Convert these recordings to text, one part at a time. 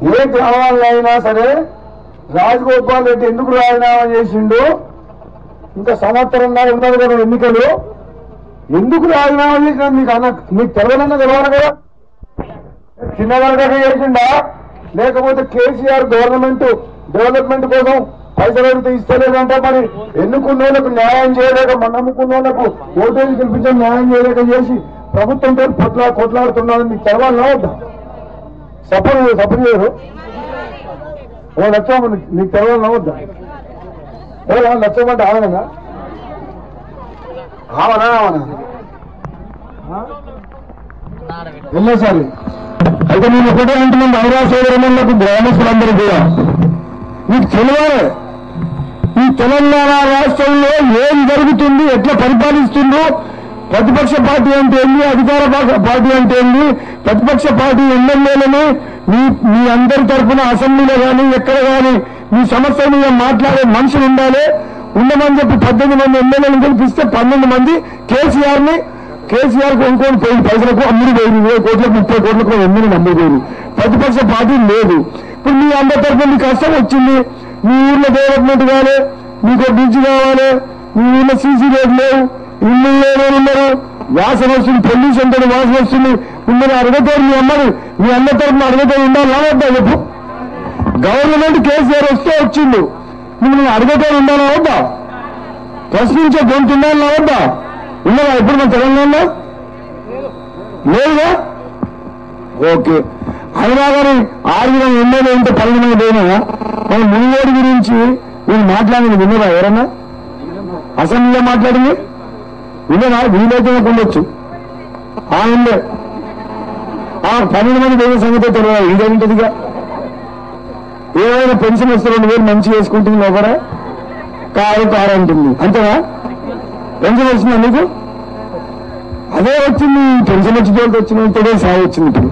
ఏ గ్రామాల్లో అయినా సరే రాజగోపాల్ రెడ్డి ఎందుకు రాజీనామా చేసిండు ఇంకా సంవత్సరం దాకా ఉన్నది కదా ఎన్నికలు ఎందుకు రాజీనామా చేసిన మీకు అన్న మీకు తెలవనన్న తెలవాలి కదా చిన్న వర్గంగా చేసిండా లేకపోతే కేసీఆర్ గవర్నమెంట్ డెవలప్మెంట్ కోసం పైసలు అడిగితే ఇస్తలేదంటే మరి ఎన్నుకున్న వాళ్ళకు న్యాయం చేయలేక మన నమ్ముకున్న వాళ్ళకు ఓటేసి గెలిపించడం న్యాయం చేయలేక చేసి ప్రభుత్వంతో కొట్లా కొట్లాడుతున్నారని మీకు తెలవాలన్నా వద్దా సపోర్ట్ సపోర్ట్ చేయరు ఓ లక్ష్యం నీకు తెలవాలన్నా వద్దా ఎవరు లక్ష్యం అంటే ఆవనగా ఆవనా ఆవనా వెళ్ళేసారి అయితే నేను ఒకటే అంటున్నాను హైరా సోదరులకు గ్రామస్తులందరూ కూడా మీకు తెలియాలి ఈ తెలంగాణ రాష్ట్రంలో ఏం జరుగుతుంది ఎట్లా పరిపాలిస్తుందో ప్రతిపక్ష పార్టీ అంటే ఏంది అధికార పా- పార్టీ అంటే ఏంది ప్రతిపక్ష పార్టీ ఎమ్మెల్యేలని మీ మీ అందరి తరఫున అసెంబ్లీలో కానీ ఎక్కడ కానీ మీ సమస్య మీద మాట్లాడే మనుషులు ఉండాలి ఉండమని చెప్పి పద్దెనిమిది మంది ఎమ్మెల్యేలను గెలిపిస్తే పన్నెండు మంది కేసీఆర్ ని కేసీఆర్ కొనుక్కొని పోయి పైసలకు అమ్ముడు పోయింది ఇరవై కోట్లకు ముప్పై కోట్లకు ఎమ్మెల్యే నమ్మకపోయింది ప్రతిపక్ష పార్టీ లేదు ఇప్పుడు మీ అందరి తరఫున మీ కష్టం వచ్చింది మీ ఊర్లో డెవలప్మెంట్ కావాలి మీకు బ్రిడ్జ్ కావాలి మీ ఊర్లో సీసీ రోడ్ లేవు ఇల్లు లేని ఉన్నారు వాసన వస్తుంది పొల్యూషన్ తోటి వాసన వస్తుంది మిమ్మల్ని అడగతారు మీ అమ్మని మీ అన్న తరఫున అడగతారు ఉండాలా వద్దా చెప్పు గవర్నమెంట్ కేసీఆర్ వస్తే వచ్చిండు మిమ్మల్ని అడగతారు ఉండాలా వద్దా ప్రశ్నించే గొంతు ఉండాలా వద్దా ఉన్నదా ఎప్పుడు మన తెలంగాణలో లేదుగా ఓకే అయినా కానీ ఆరుగురం ఎమ్మెల్యే ఉంటే పన్నెండు పోయినా మన మునిగోడు గురించి వీళ్ళు మాట్లాడింది విన్నరా ఎవరన్నా అసెంబ్లీలో మాట్లాడింది విన్నరా వీలైతే నాకు ఉండొచ్చు ఆ ఉండే ఆ పన్నెండు మంది పోయిన సంగతి తెలియదు ఇదేంటదిగా ఏమైనా పెన్షన్ వస్తే రెండు వేలు మంచి వేసుకుంటుంది ఒకరా కారు కారు అంటుంది అంతేనా పెన్షన్ వచ్చిందా నీకు అదే వచ్చింది పెన్షన్ వచ్చి తోటి వచ్చిన తోడే సాగు వచ్చింది ఇప్పుడు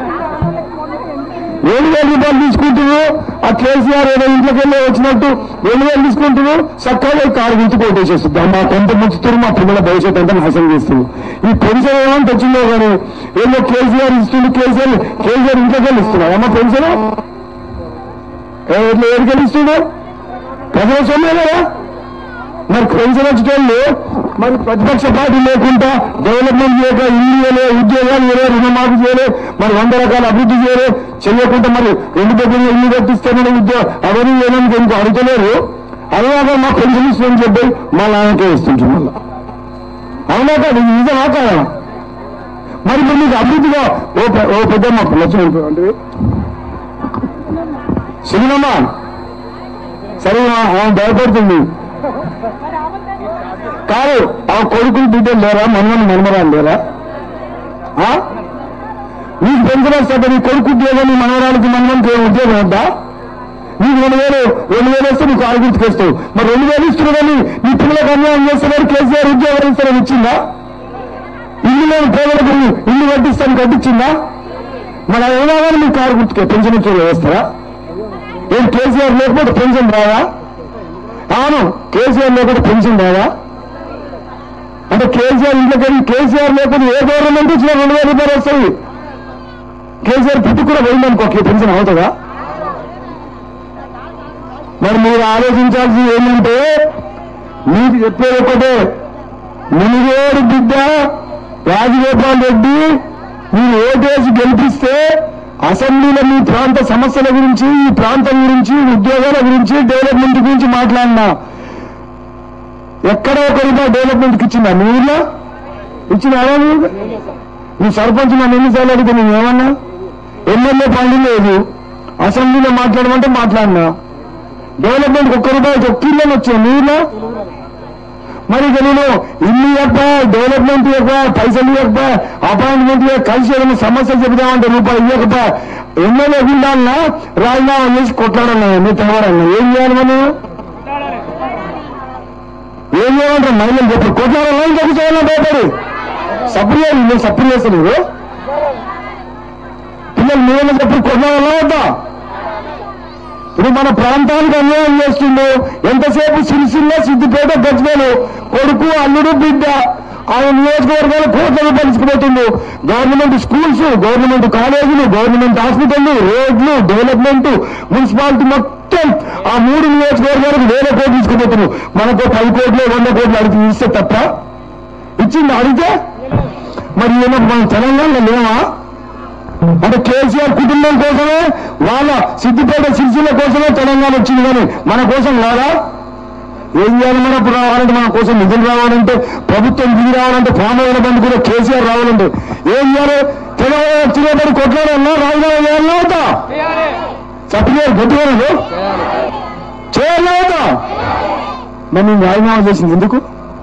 ఏడు వేల రూపాయలు తీసుకుంటున్నారు ఆ కేసీఆర్ ఏదో ఇంట్లోకి వెళ్ళి వచ్చినట్టు రెండు వేలు తీసుకుంటున్నారు చక్కగా ఈ కారు గుర్తు కొట్టేసేస్తుంది మా కొంత ముంచుతారు మా పిల్లల భవిష్యత్ అంతా నాశనం చేస్తుంది ఈ పెన్షన్ ఏమంటే వచ్చిందో కానీ ఏదో కేసీఆర్ ఇస్తుంది కేసీఆర్ కేసీఆర్ ఇంట్లోకి వెళ్ళి ఇస్తున్నారు అమ్మ పెన్షన్ ఎట్లా ఏడికెళ్ళి ఇస్తున్నాడు ప్రజల సొమ్మే కదా మరి పెన్షన్ వచ్చేటోళ్ళు మరి ప్రతిపక్ష పార్టీ లేకుండా డెవలప్మెంట్ చేయక ఇల్లు చేయలే ఉద్యోగాలు చేయలే రుణమాఫీ చేయలే మరి వంద రకాల అభివృద్ధి చేయలే చేయకుండా మరి రెండు దగ్గర ఇల్లు కట్టిస్తామని ఉద్యోగం అవన్నీ చేయడానికి ఎందుకు అడుగుతలేరు అలాగా మా పెన్షన్ ఇస్తుందని చెప్పి మా నాన్నకే ఇస్తుంటాం మళ్ళా అవునా కాదు ఇది నిజమా కాదా మరి ఇప్పుడు మీకు అభివృద్ధిగా ఓ పె- ఓ పెద్ద మా లక్ష్మణ్ అంటే సినిమా సరే ఆమె భయపడుతుంది కాదు ఆ కొడుకులు బిడ్డలు లేరా మనమని మనమరాలు లేరా ఆ? నీకు పెన్షన్ వస్తే నీ కొడుకు ఉద్యోగం నీ మనవరానికి మనమనికి ఏం ఉద్యోగం వద్దా నీకు రెండు వేలు రెండు వేలు వస్తే నీకు ఆరు గుర్తుకొస్తావు మరి రెండు వేలు ఇస్తున్నాడని నీ పిల్లలకు అన్యాయం చేస్తున్నాడు కేసీఆర్ ఉద్యోగం ఇస్తారని ఇచ్చిందా ఇల్లు లేని పేదలకు ఇల్లు కట్టిస్తాను కట్టించిందా మరి అది అయినా కానీ మీకు కారు గుర్తుకే పెన్షన్ ఇచ్చేది వేస్తారా ఏం కేసీఆర్ లేకపోతే పెన్షన్ రాదా అవును కేసీఆర్ లేకపోతే పెన్షన్ రాదా అంటే కేసీఆర్ ఇంట్లోకి వెళ్ళి కేసీఆర్ లేకపోతే ఏ గవర్నమెంట్ ఇచ్చినా రెండు వేల రూపాయలు వస్తాయి కేసీఆర్ పుట్టి కూడా పోయిందనుకో పెన్షన్ అవుతుందా మరి మీరు ఆలోచించాల్సి ఏంటంటే మీకు చెప్పేది ఒకటే మునిగోడు బిడ్డ రాజగోపాల్ రెడ్డి మీరు ఓటేసి గెలిపిస్తే అసెంబ్లీలో మీ ప్రాంత సమస్యల గురించి ఈ ప్రాంతం గురించి ఉద్యోగాల గురించి డెవలప్మెంట్ గురించి మాట్లాడినా ఎక్కడ ఒక రూపాయి డెవలప్మెంట్కి ఇచ్చిందా మీ ఊళ్ళో ఇచ్చిందా నువ్వు నీ సర్పంచ్ నన్ను ఎన్నిసార్లు అడిగితే నేను ఏమన్నా ఎమ్మెల్యే పండు లేదు అసెంబ్లీలో మాట్లాడమంటే మాట్లాడినా డెవలప్మెంట్ ఒక్క రూపాయి ఒక్క ఇల్లు వచ్చాయి మీ ఊళ్ళో మరి ఇక నేను ఇల్లు ఇవ్వక డెవలప్మెంట్ ఇవ్వక పైసలు ఇవ్వక అపాయింట్మెంట్ ఇవ్వక కలిసి ఏదైనా సమస్య చెబుదామంటే రూపాయి ఇవ్వక ఎమ్మెల్యే ఉండాలన్నా రాజీనామా చేసి కొట్లాడన్నా మీ తేవాడన్నా ఏం చేయాలి మనం ఏం చేయమంటారు మహిళలు చెప్పు కొట్లాడాలా ఇంకొక చేయాలని భయపడి సప్రియ నేను సప్రియ చేస్తలేదు పిల్లలు మీరేమో చెప్పి కొట్లాడాలా వద్దా ఇప్పుడు మన ప్రాంతానికి అన్యాయం చేస్తుండు ఎంతసేపు సిరిసిల్ల సిద్దిపేట గజ్వేలు కొడుకు అల్లుడు బిడ్డ ఆయన నియోజకవర్గాలు కోట్ల రూపాయలు ఇసుకుపోతుండు గవర్నమెంట్ స్కూల్స్ గవర్నమెంట్ కాలేజీలు గవర్నమెంట్ హాస్పిటల్ రోడ్లు డెవలప్మెంట్ మున్సిపాలిటీ మొత్తం ఆ మూడు నియోజకవర్గాలకు వేల కోట్లు తీసుకుపోతున్నారు మనకు పది కోట్లు వంద కోట్లు అడిగి ఇస్తే తప్ప ఇచ్చింది అడిగితే మరి ఏమో మన తెలంగాణలో లేవా అంటే కేసీఆర్ కుటుంబం కోసమే వాళ్ళ సిద్దిపేట సిరిసిల్ల కోసమే తెలంగాణ వచ్చింది కానీ మన కోసం రాదా ఏం చేయాలి మన ఇప్పుడు రావాలంటే మన కోసం నిధులు రావాలంటే ప్రభుత్వం దిగి రావాలంటే ప్రాణాల బండి కూడా కేసీఆర్ రావాలంటే ఏం చేయాలి తెలంగాణ వచ్చినప్పుడు కొట్లాడన్నా రాజీనామా చేయాలి అవుతా చెప్పలేదు గట్టిగా చేయాలి అవుతా మరి నేను రాజీనామా చేసింది ఎందుకు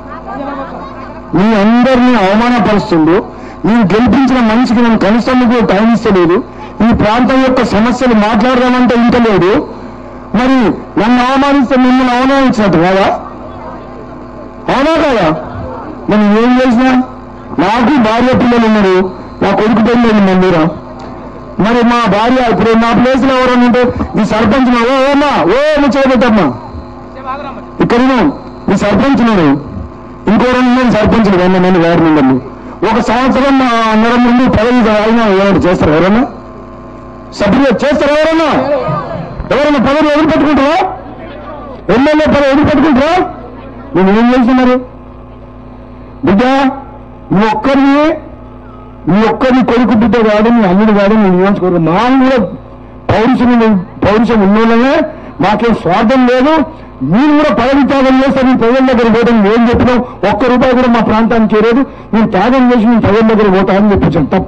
మీ అందరినీ అవమానపరుస్తుండు మీరు గెలిపించిన మనిషికి నేను కనీసం కూడా టైం ఇస్తలేదు ఈ ప్రాంతం యొక్క సమస్యలు మాట్లాడదామంటే ఇంటలేదు మరి నన్ను అవమానిస్తే మిమ్మల్ని అవమానించినట్టు కాదా అవునా కదా మరి ఏం చేసినా నాకు భార్య పిల్లలు ఉన్నారు నా కొడుకు పెళ్ళి మందిరా మరి మా భార్య ఇప్పుడు నా ప్లేస్ లో ఎవరైనా ఉంటే ఈ సర్పంచ్ ఓ ఓమా ఓ ముచ్చటమ్మా ఇక్కడ ఈ సర్పంచ్ ఉన్నారు ఇంకో రెండు మంది సర్పంచులు వంద మంది వార్డు మెంబర్లు ఒక సంవత్సరం ఆ, నెల ముందు పదవి అయినా ఎవరు చేస్తారు ఎవరన్నా సభ్యులు చేస్తారు ఎవరన్నా ఎవరన్నా పదవి ఎదురు పెట్టుకుంటారా ఎమ్మెల్యే పదవి ఎదురు పెట్టుకుంటారా నేను ఏం చేసిన మరి బిడ్డ నువ్వు ఒక్కరిని నీ ఒక్కరిని కొడుకు బిడ్డ కాదు నీ అల్లుడు కాదు నీ నియోజకవర్గం మా కూడా పౌరుషం పౌరుషం ఉన్నోళ్ళనే మాకేం స్వార్థం లేదు మీరు కూడా పదవి త్యాగం చేస్తే నేను ప్రజల దగ్గర పోతాను ఏం చెప్పినావు ఒక్క రూపాయి కూడా మా ప్రాంతానికి చేరదు నేను త్యాగం చేసి నేను ప్రజల దగ్గర పోతానని చెప్పించాను తప్ప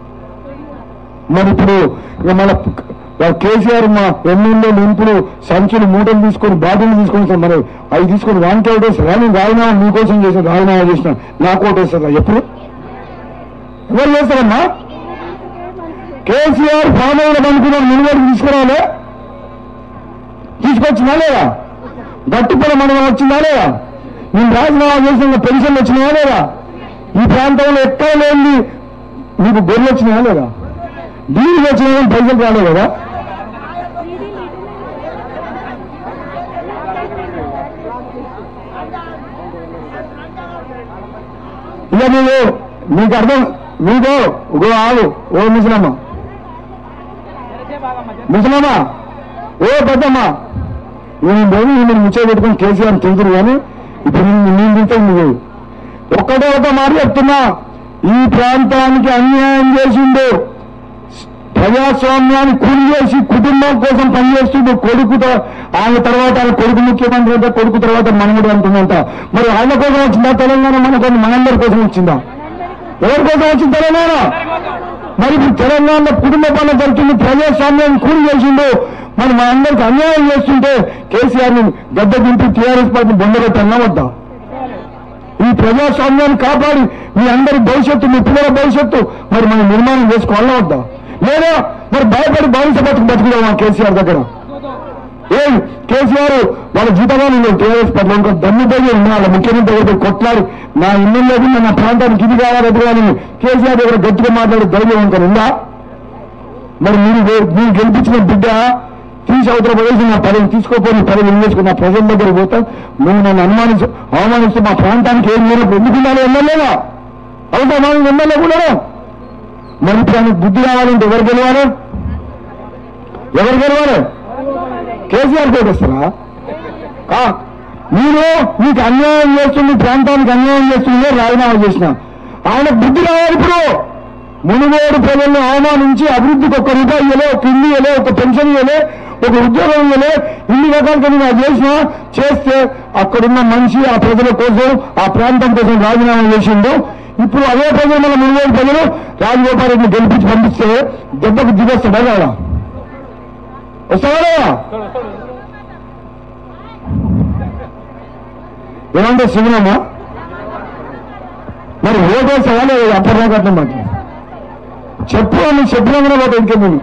మరి ఇప్పుడు ఇక మన కేసీఆర్ మా ఎమ్మెల్యే నింపులు సంచులు మూటలు తీసుకొని బాటిల్ తీసుకొని వస్తాను మరి అవి తీసుకొని వానికి ఓటేస్తారు నేను రాజీనామా మీకోసం చేసిన రాజీనామా చేసిన నాకు ఓటేస్తారా ఎప్పుడు ఎవరు చేస్తారమ్మా కేసీఆర్ ఫామ్ అనుకున్నాను నిలబడి తీసుకురాలే తీసుకొచ్చినా లేదా గట్టిపడ మండలం వచ్చిందా లేదా నేను రాజీనామా చేసిన పెన్షన్ వచ్చినాయా లేదా ఈ ప్రాంతంలో ఎక్కడ లేని మీకు గొర్రెలు వచ్చినాయా లేదా దీనికి వచ్చినా కానీ పైసలు రాలేదు కదా ఇక మీరు మీకు అర్థం మీకు ఒక ఆగు ఓ ముసలమ్మ ముసలమ్మ ఓ పెద్దమ్మ నేను పోయి నేను ముచ్చట పెట్టుకుని కేసీఆర్ తింటురు కానీ ఇప్పుడు నేను నేను తింటే నువ్వు ఒక్కటే ఒక మాట చెప్తున్నా ఈ ప్రాంతానికి అన్యాయం చేసిండు ప్రజాస్వామ్యాన్ని కూలి చేసి కుటుంబం కోసం పనిచేస్తుండు కొడుకుతో ఆయన తర్వాత ఆయన కొడుకు ముఖ్యమంత్రి అయితే కొడుకు తర్వాత మనముడు అంటుందంట మరి ఆయన కోసం వచ్చిందా తెలంగాణ మన కోసం మనందరి కోసం వచ్చిందా ఎవరి కోసం వచ్చింది తెలంగాణ మరి ఇప్పుడు తెలంగాణలో కుటుంబ పనులు జరుగుతుంది ప్రజాస్వామ్యాన్ని కూలి చేసిండు మరి మా అందరికి అన్యాయం చేస్తుంటే కేసీఆర్ ని గడ్డ దింపి టీఆర్ఎస్ పార్టీ బొందబెట్టన్నా వద్దా ఈ ప్రజాస్వామ్యాన్ని కాపాడి మీ అందరి భవిష్యత్తు మీ పిల్లల భవిష్యత్తు మరి మనం నిర్మాణం చేసుకోవాలా వద్దా లేదా మరి భయపడి బానిస బతుకు బతుకుదామా కేసీఆర్ దగ్గర ఏం కేసీఆర్ వాళ్ళ జీతగాలు నేను టీఆర్ఎస్ పట్ల ఇంకా దమ్ముపోయి ఉన్నా వాళ్ళ ముఖ్యమంత్రి దగ్గర కొట్లాడి నా ఎమ్మెల్యే కూడా నా ప్రాంతానికి ఇది కావాలి అది కావాలి కేసీఆర్ దగ్గర గట్టిగా మాట్లాడే ధైర్యం ఇంకా ఉందా మరి మీరు వే- మీరు గెలిపించిన బిడ్డ తీసి అవతల పడేసి నా పదవి తీసుకోపోయి పదవి నివేసుకుని నా ప్రజల దగ్గర పోతా నువ్వు నన్ను అనుమానించు అవమానిస్తూ మా ప్రాంతానికి ఏం మీరు ఎందుకున్నాను ఎమ్మెల్యేగా అవుతా ఎమ్మెల్యే కూడా మరి ఇప్పుడు ఆయనకు బుద్ధి రావాలంటే ఎవరు గెలవాలి ఎవరు గెలవాలి కేసీఆర్ కోటేస్తారా ఆ, మీరు మీకు అన్యాయం చేస్తుంది ప్రాంతానికి అన్యాయం చేస్తుందో రాజీనామా చేసిన ఆయన బుద్ధి రావాలి ఇప్పుడు మునుగోడు ప్రజలను అవమానించి అభివృద్ధికి ఒక్క రూపాయి ఇవ్వలే ఒక ఇల్లు ఇవ్వలే ఒక పెన్షన్ ఇవ్వలే ఒక ఉద్యోగం ఇవ్వలే ఇన్ని రకాలుగా నేను అది చేసినా చేస్తే అక్కడున్న మనిషి ఆ ప్రజల కోసం ఆ ప్రాంతం కోసం రాజీనామా చేసిండు ఇప్పుడు అదే ప్రజలు మన మునుగోడు ప్రజలు రాజగోపాల్ రెడ్డిని గెలిపించి పంపిస్తే దెబ్బకు దిగొస్తాడా కాదా వస్తాడా లేదా? ఏమంటే శివనమ్మా మరి ఓటేసావా లేదా అప్పటిదాకా మాట చెప్పు అని చెప్పినా పోతే ఇంకెందుకు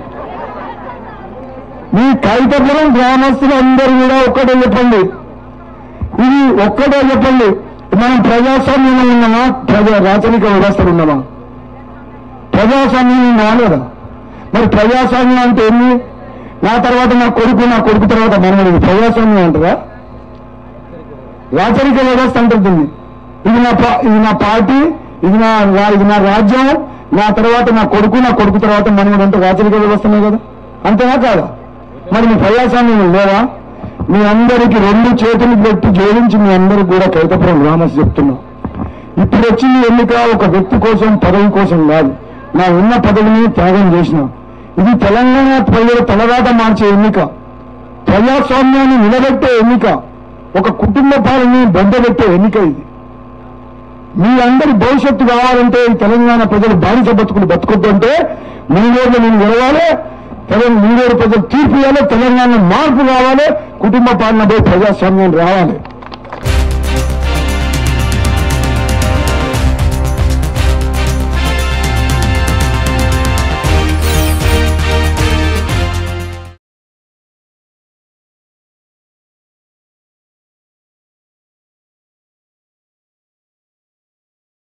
మీ కైతపురం గ్రామస్తులు అందరూ కూడా ఒక్కటే చెప్పండి ఇది ఒక్కటే చెప్పండి మనం ప్రజాస్వామ్యంలో ఉన్నామా ప్రజా రాచరిక వ్యవస్థలు ఉన్నామా ప్రజాస్వామ్యం ఉన్నామా లేదా మరి ప్రజాస్వామ్యం అంటే ఏంది నా తర్వాత నా కొడుకు నా కొడుకు తర్వాత మనమని ప్రజాస్వామ్యం అంటారా రాచరిక వ్యవస్థ అంటుంది ఇది నా పా- ఇది నా పార్టీ ఇది నా రా- ఇది నా రాజ్యం నా తర్వాత నా కొడుకు నా కొడుకు తర్వాత మనవడు అంటే రాచరిక వ్యవస్థనే కదా అంతేనా కాదా మరి మీ ప్రజాస్వామ్యం లేవా మీ అందరికి రెండు చేతులు పెట్టి జోడించి మీ అందరికి కూడా కైతపురం గ్రామస్ చెప్తున్నా ఇప్పుడు వచ్చింది ఎన్నిక ఒక వ్యక్తి కోసం పదవి కోసం కాదు నా ఉన్న పదవిని త్యాగం చేసిన ఇది తెలంగాణ ప్రజల తలరాట మార్చే ఎన్నిక ప్రజాస్వామ్యాన్ని నిలబెట్టే ఎన్నిక ఒక కుటుంబ పాలనని బద్దబెట్టే ఎన్నిక ఇది మీ అందరి భవిష్యత్తు కావాలంటే ఈ తెలంగాణ ప్రజలు బానిస బతుకులు బతుకొద్దు అంటే మూడేళ్ళు నేను గెలవాలి తెలంగాణ మూడేళ్ళు ప్రజలు తీర్పు ఇవ్వాలి తెలంగాణ మార్పు కావాలి కుటుంబ పాలన పోయి ప్రజాస్వామ్యం రావాలి